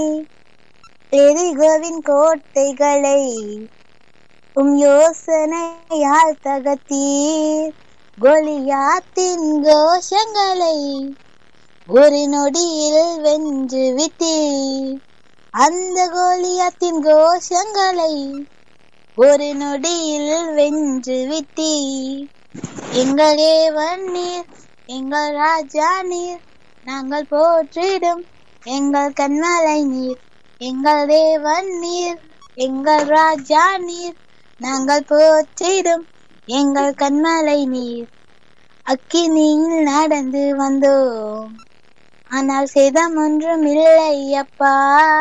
எரிகோவின் கோட்டைகளை உம் யோசனையால் தகத்தீர் கோலியாத்தின் கோஷங்களை ஒரு நொடியில் வென்று விட்டீர் அந்த கோலியாத்தின் கோஷங்களை ஒரு நொடியில் வென்று விட்டீர் எங்கள் தேவன் நீர் எங்கள் ராஜா நீர் நாங்கள் போற்றிடும் எங்கள் கண்மலை நீர் எங்கள் தேவன் நீர் எங்கள் ராஜா நீர் நாங்கள் போற்றிடும் எங்கள் கண்மலை நீர் அக்கினியில் நடந்து வந்தோம் ஆனால் சேதம் ஒன்றும் இல்லை அப்பா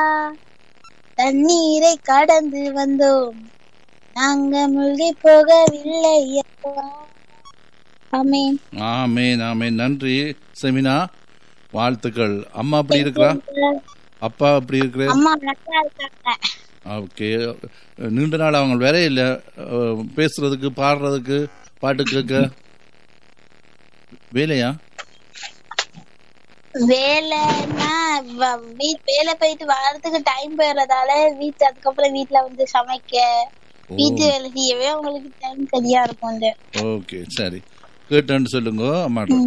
தண்ணீரை கடந்து வந்தோம் நாங்க மூழ்கி போகவில்லை அப்பா ஆமென் ஆமேன் ஆமேன் நன்றி செமினா வாழ்த்துக்கள் அம்மா அப்படி இருக்கிறா அப்பா அப்படி இருக்கிற அம்மா நல்லா இருக்காங்க ஓகே நீண்ட நாள் அவங்க வேற இல்லை அஹ், பேசுறதுக்கு பாடுறதுக்கு பாட்டு கேட்க வேலையா வேலைன்னா வ- வீட் வேலை போயிட்டு வர்றதுக்கு டைம் போயிடுறதால வீட்டு அதுக்கப்புறம் வீட்ல வந்து சமைக்க வீட்டு வேலை செய்யவே உங்களுக்கு டைம் சரியா இருக்கும் இந்த ஓகே சரி கேட்டேன்னு சொல்லுங்க அம்மாட்ட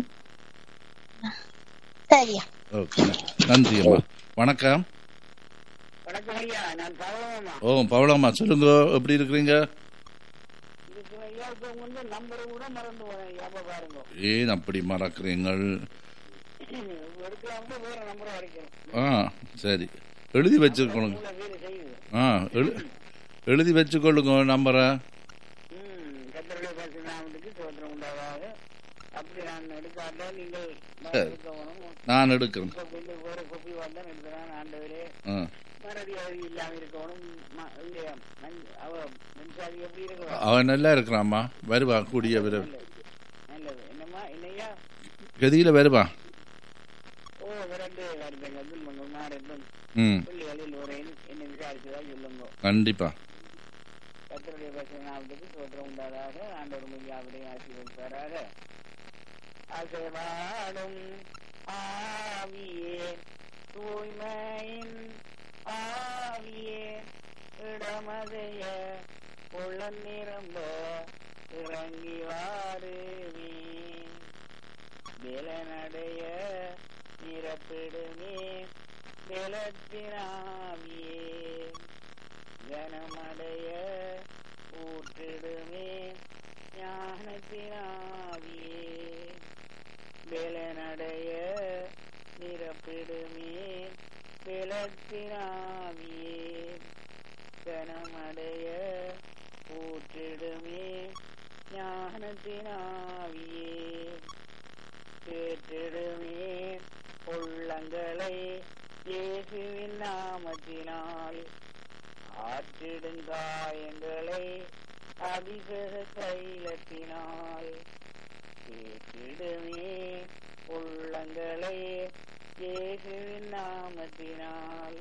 சரியா ஓகே நன்றி அம்மா வணக்கம் வணக்கம் ஐயா நான் பவனம்மா ஓ பவளம்மா சொல்லுங்க எப்படி இருக்கிறீங்க இதுக்கு ஐயா இப்போ வந்து நம்பரை கூட மறந்து போனேன் ஐயா அப்ப பாருங்க ஏன் அப்படி மறக்கிறீங்கள் எடுக்கலாம் வேற நம்பரை அடிக்கிறேன் ஆ சரி எழுதி வச்சுக்கொள்ளுங்க உள்ள வேலை செய்யுது ஆ எழு எழுதி வச்சுக்கொள்ளுங்க நம்பரை ம் கத்தருடைய பரிசுநாமத்துக்கு சோதனை உண்டாகாது அப்படி நான் எடுக்காத நீங்கள் சரி. எடுக்கணும் நான் எடுக்கிறேன் இப்போ கொண்டு வேற கொப்பி வந்தான் எடுக்கிறேன் ஆண்டவரே ஆ மறதி அறிவு இல்லாம இருக்கணும் ம- இங்க மஞ்- அவ மனுஷாதி எப்படி இருக்கணும் அவன் நல்லா இருக்கிறாம்மா வருவா கூடிய விரைவில் நல்லது என்னம்மா என்னையா கதியில் வருவா ஓ விரண்டு வருதுங்க துன்பங்கள் மாறட்டும் ம் பிள்ளைகளில் ஒரு என்ன விசாரிச்சுதான் சொல்லுங்க கண்டிப்பா கத்தருடைய பசுநாமத்துக்கு சோத்திரம் உண்டாதாக ஆண்டவர் முடியாவிடையும் ஆசீர்வதிப்பாராக அசைவாடும் ஆவியே தூய்மையின் ஆவியே இடமதைய உள்ள நிரம்ப இறங்கி வாருமே வேலனடைய நிரப்பிடுமே வெலத்தினாவியே கனமடைய ஊற்றிடுமே ஞானத்தினாவியே வேலனடைய நிரப்பிடுமே வெலத்தினாவியே கனமடைய ஊற்றிடுமே ஞானத்தினாவியே கேட்டிடுமே உள்ளங்களை இயேசுவின் நாமத்தினால் ஆற்றிடுங்காயங்களை அபிஷேக தைலத்தினால் கேட்டிடுமே உள்ளங்களை இயேசுவின் நாமத்தினால்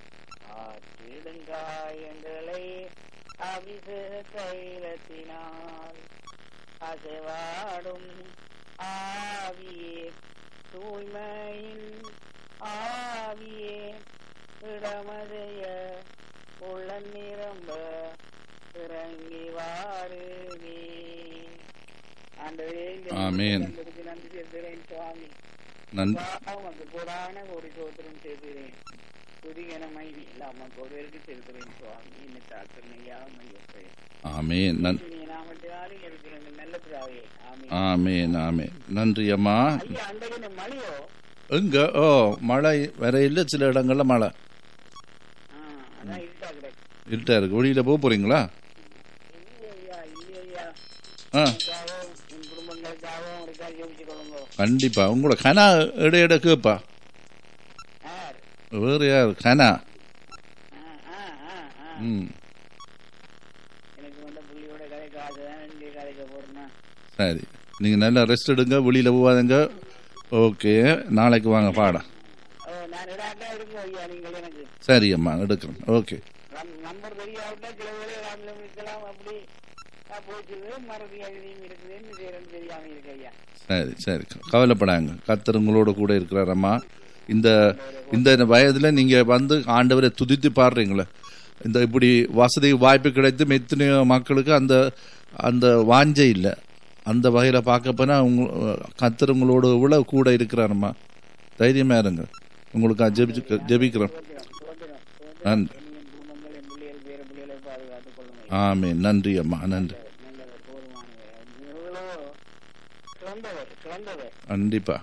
ஆற்றிடுங்காயங்களை அபிஷேக தைலத்தினால் அசைவாடும் ஆவியே தூய்மையின் ஆவியே இடமதைய உள்ள நிரம்ப இறங்கி வாருமே ஆண்டவரே இந்த ஆமென். நன்றி நன்றி செலுத்துகிறேன் சுவாமி நன்றி உமக்கு கூடான ஒரு சோத்திரம் செய்கிறேன் துதிகன மைதி இல்லாம ஒருவருக்கு செலுத்துகிறேன் சுவாமி என்ன தாக்கணையா மையப்பே ஆமேன் நன் நீ நாமத்தினாலே இருக்கிறேன் நல்ல பிதாவே ஆமென் ஆமேன் ஆமேன் நன்றி அம்மா ஐயா அன்றைக்கு மலையோ எங்க ஓ மழை வேற இல்லை சில இடங்கள்ல மழை ஆ, அதான் இருட்டா கிடக்கு இருட்டா இருக்கு வெளியில போக போறீங்களா இல்லையா இல்லையா ஆ உங்களுக்காகவும் உன் குடும்பங்களுக்காகவும் உங்களுக்காக ஜெபிச்சு கொள்ளுங்க கண்டிப்பா உங்களோட கனா எட எட கேப்பா ஆர் வேற யார் கனா ஆ ஆ ஆ ஆ ம் எனக்கு வந்த புள்ளியோட கதைக்கு ஆசைதான் இங்கே கதைக்க போறேன்னா சரி நீங்க நல்லா ரெஸ்ட் எடுங்க வெளியில போகாதீங்க ஓகே நாளைக்கு வாங்க பாட ஓ நான் இடாட்டா இருக்கும் ஐயா நீங்கள் எனக்கு சரி அம்மா எடுக்கிறேன் ஓகே நம்- நம்பர் தெரியாவிட்டா சில பேர் ராமில் இருக்கலாம் அப்படி நான் போச்சுது மறதி எழுதியும் இருக்குது என்ன செய்யறேன்னு தெரியாம இருக்கு ஐயா சரி சரி கவலைப்படாங்க கத்தர் உங்களோட கூட இருக்கிறார் அம்மா இந்த இந்த வயதுல நீங்க வந்து ஆண்டவரை துதித்து பாடுறீங்களே இந்த இப்படி வசதி வாய்ப்பு கிடைத்தும் எத்தனையோ மக்களுக்கு அந்த அந்த வாஞ்சை இல்லை அந்த வகையில பார்க்க போனா உங்க கத்தர் உங்களோட இவ்வளவு கூட இருக்கிறாரம்மா தைரியமா இருங்க உங்களுக்கு ஜெபிச்சு ஜெபிக்கிறோம் நன்றி என் குடும்பங்கள் என் பிள்ளைகள் வேற பிள்ளைகளை பாதுகாத்துக் கொள்ளுங்க ஆமே நன்றி அம்மா நன்றி நல்லவர் போதுமானவர் எவ்வளோ சிறந்தவர் சிறந்தவர் கண்டிப்பா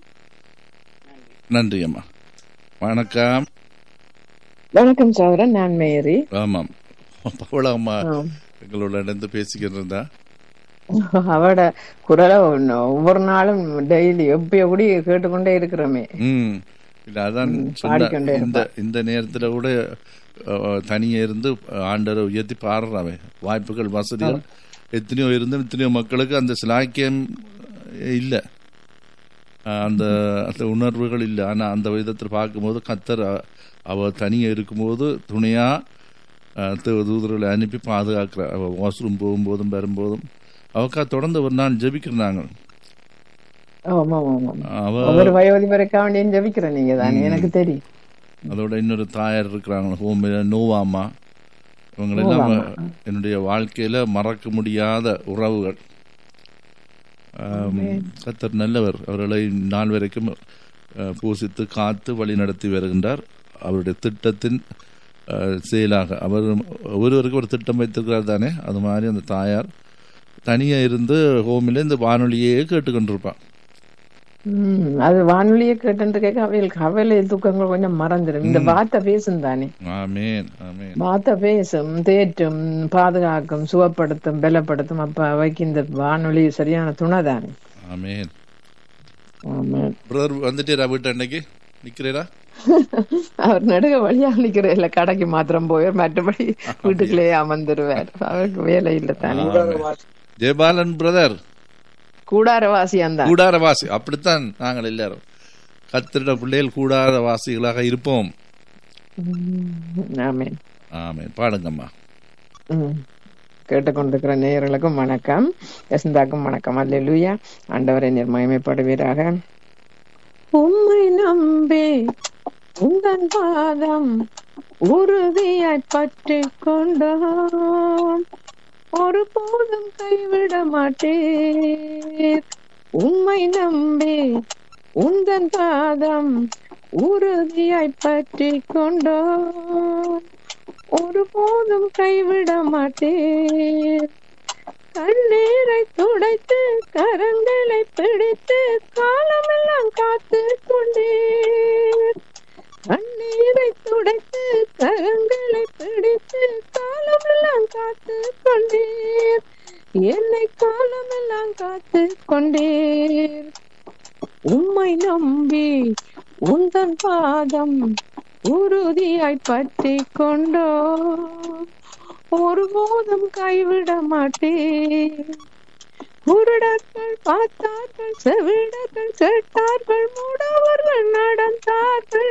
நன்றி நன்றி அம்மா வணக்கம் வணக்கம் சௌரன் நான் மேரி ஆமாம் பவள அம்மா ஆம். எங்களோட இணைந்து பேசிக்கிட்டு இருந்தா அவட குரலை ஒண்ணு- ஒவ்வொரு நாளும் டெய்லி எப்பயோ கூட கேட்டுக்கொண்டே இருக்கிறோமே ம் இல்ல அதான் சொன்ன பாடிக்கொண்டே இந்த இந்த நேரத்துல கூட அஹ், தனியே இருந்து ஆண்டரை உயர்த்தி பாடுறாவே வாய்ப்புகள் வசதிகள் எத்தனையோ இருந்து எத்தனையோ மக்களுக்கு அந்த சிலாக்கியம் இல்லை அந்த அந்த உணர்வுகள் இல்லை ஆனா அந்த விதத்தில் பார்க்கும்போது கத்தர் அ- அவ தனியே இருக்கும்போது துணையா அஹ், தூ- தூதர்களை அனுப்பி பாதுகாக்கிறார் அவ வாஷ்ரூம் போகும்போதும் வரும்போதும் அவக்கா தொடர்ந்து ஒரு நாள் ஜெபிக்கிறாங்க ஆமா ஆமா அவ ஒவ்வொரு வயோதிபருக்கா வேண்டியும் ஜபிக்கிறேன் நீங்க தானே எனக்கு தெரியும் அதோட இன்னொரு தாயார் இருக்கிறாங்க ஹோமில நோவாமா இவங்களெல்லாம் என்னுடைய வாழ்க்கையில மறக்க முடியாத உறவுகள் ஆம், கர்த்தர் நல்லவர் அவர்களை நாள் வரைக்கும் அஹ், பூசித்து காத்து வழி நடத்தி வருகின்றார் அவருடைய திட்டத்தின் அஹ், செயலாக அவர் ஒருவருக்கு ஒரு திட்டம் வைத்திருக்கிறார் தானே அது மாதிரி அந்த தாயார் தனியா இருந்து ஹோமில இந்த வானொலியே கேட்டுக்கொண்டிருப்பான் உம் அது வானொலியை கேட்டு கேட்க அவைகளுக்கு கவலை துக்கங்கள் கொஞ்சம் மறந்துடும் இந்த வார்த்தை பேசும் தானே ஆமேன் ஆமேன் வார்த்தை பேசும் தேற்றும் பாதுகாக்கும் சுகப்படுத்தும் பலப்படுத்தும் அப்ப அவைக்கு இந்த வானொலி சரியான துணை தானே ஆமேன் ஆமா பிரதர் வந்துட்டேரா வீட்டு அன்னைக்கு நிக்கிறேரா அவர் நடுக வழியா நிக்கிற இல்ல கடைக்கு மாத்திரம் போய் மற்றபடி வீட்டுக்குள்ளேயே அமர்ந்துருவார் அவருக்கு வேலை இல்ல தானே ஜெயபாலன் பிரதர் கூடாரவாசி அந்த கூடாரவாசி அப்படித்தான் நாங்கள் எல்லாரும் கத்திரிட பிள்ளைகள் கூடாரவாசிகளாக இருப்போம் ஆமேன் ஆமேன் பாடுங்கம்மா ம். கேட்டுக்கொண்டிருக்கிற நேயர்களுக்கும் வணக்கம் யசந்தாக்கும் வணக்கம் அல்லேலூயா ஆண்டவரை நிர்மயமைப்படுவீராக உம்மை நம்பி உந்தன் பாதம் உறுதியாய் பற்றி கொண்டோம் ஒருபோதும் கைவிட மாட்டீர் உம்மை நம்பி உந்தன் பாதம் உறுதியாய் பற்றி கொண்டோம் ஒருபோதும் கைவிட மாட்டேன் கண்ணீரை துடைத்து கரங்களை பிடித்து காலமெல்லாம் காத்து கொண்டேன் கண்ணீரை துடைத்து கரங்களை பிடித்து காலமெல்லாம் காத்து கொண்டேன் என்னை காலமெல்லாம் காத்து கொண்டேன் உம்மை நம்பி உந்தன் பாதம் உறுதியாய் பற்றி கொண்டோ ஒருபோதும் கைவிட மாட்டேன் குருடர்கள் பார்த்தார்கள் செவிடர்கள் கேட்டார்கள் மூடவர்கள் நடந்தார்கள்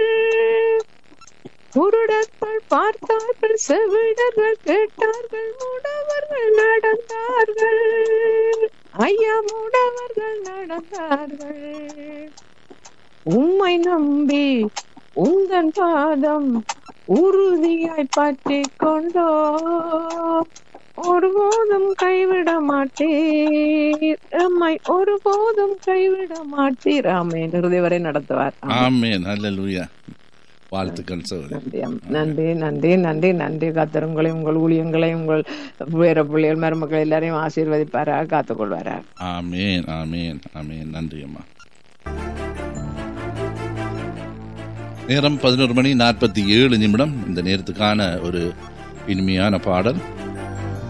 குருடர்கள் பார்த்தார்கள் செவிடர்கள் கேட்டார்கள் மூடவர்கள் நடந்தார்கள் ஐயா மூடவர்கள் நடந்தார்கள் உம்மை நம்பி உந்தன் பாதம் உறுதியாய் பற்றி கொண்டோ ஒருபோதும் கைவிட மாட்டீர் எம்மை ஒருபோதும் கைவிட மாட்டீர் ஆமேன் இறுதி வரை நடத்துவார் ஆமென். ஆமேன் அல்லேலூயா வாழ்த்துக்கள் சோதரி நன்றி ஆம். நன்றி நன்றி நன்றி நன்றி கத்தர் உங்களை உங்கள் ஊழியங்களை உங்கள் வேற பிள்ளைகள் மருமக்கள் எல்லாரையும் ஆசீர்வதிப்பாராக காத்துக்கொள்வாரா ஆமேன் ஆமேன் ஆமேன் நன்றி அம்மா நேரம் பதினோரு மணி நாற்பத்தி ஏழு நிமிடம் இந்த நேரத்துக்கான ஒரு இனிமையான பாடல்